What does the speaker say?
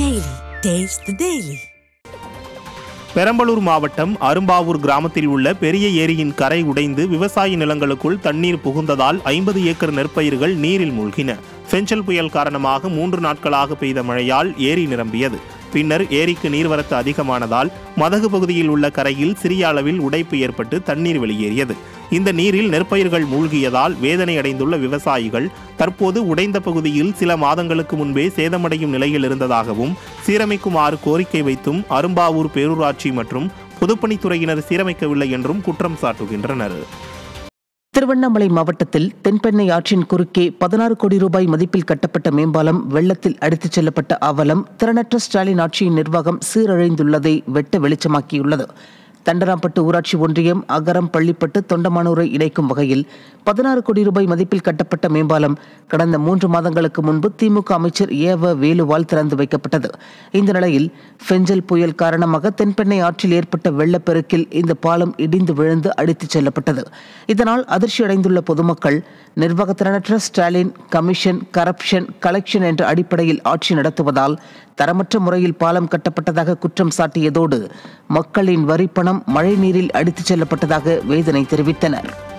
Daily. Taste the Daily. Perambalur மாவட்டம் அரும்பாவூர் கிராமத்தில் உள்ள பெரிய ஏரியின் கரை உடைந்து விவசாய நிலங்களுக்குள் தண்ணீர் புகுந்ததால் ஐம்பது ஏக்கர் நெற்பயிர்கள் நீரில் மூழ்கின செஞ்சல் புயல் காரணமாக மூன்று நாட்களாக பெய்த மழையால் ஏரி நிரம்பியது பின்னர் ஏரிக்கு நீர்வரத்து அதிகமானதால் மதகு பகுதியில் உள்ள கரையில் சிறிய அளவில் உடைப்பு ஏற்பட்டு தண்ணீர் வெளியேறியது இந்த நீரில் நெற்பயிர்கள் மூழ்கியதால் வேதனை அடைந்துள்ள விவசாயிகள் தற்போது உடைந்த பகுதியில் சில மாதங்களுக்கு முன்பே சேதமடையும் நிலையில் இருந்ததாகவும் சீரமைக்குமாறு கோரிக்கை வைத்தும் அரும்பாவூர் பேரூராட்சி மற்றும் பொதுப்பணித்துறையினர் சீரமைக்கவில்லை என்றும் குற்றம் சாட்டுகின்றனர் திருவண்ணாமலை மாவட்டத்தில் தென்பெண்ணை ஆற்றின் குறுக்கே பதினாறு கோடி ரூபாய் மதிப்பில் கட்டப்பட்ட மேம்பாலம் வெள்ளத்தில் அடித்துச் செல்லப்பட்ட அவலம் திறனற்ற ஸ்டாலின் ஆட்சியின் நிர்வாகம் சீரழிந்துள்ளதை வெட்ட வெளிச்சமாக்கியுள்ளது தண்டராம்பட்டு ஊராட்சி ஒன்றியம் அகரம் பள்ளிப்பட்டு தொண்டமானூரை இணைக்கும் வகையில் பதினாறு கோடி ரூபாய் மதிப்பில் கட்டப்பட்ட மேம்பாலம் கடந்த மூன்று மாதங்களுக்கு முன்பு திமுக அமைச்சர் ஏவ வேலுவால் திறந்து வைக்கப்பட்டது இந்த நிலையில் ஃபெஞ்சல் புயல் காரணமாக தென்பெண்ணை ஆற்றில் ஏற்பட்ட வெள்ளப்பெருக்கில் இந்த பாலம் இடிந்து விழுந்து அடித்துச் செல்லப்பட்டது இதனால் அதிர்ச்சியடைந்துள்ள பொதுமக்கள் நிர்வாகத்திறனற்ற ஸ்டாலின் கமிஷன் கரப்ஷன் கலெக்ஷன் என்ற அடிப்படையில் ஆட்சி நடத்துவதால் தரமற்ற முறையில் பாலம் கட்டப்பட்டதாக குற்றம் சாட்டியதோடு மக்களின் வரிப்பணம் மழைநீரில் அடித்துச் செல்லப்பட்டதாக வேதனை தெரிவித்தனர்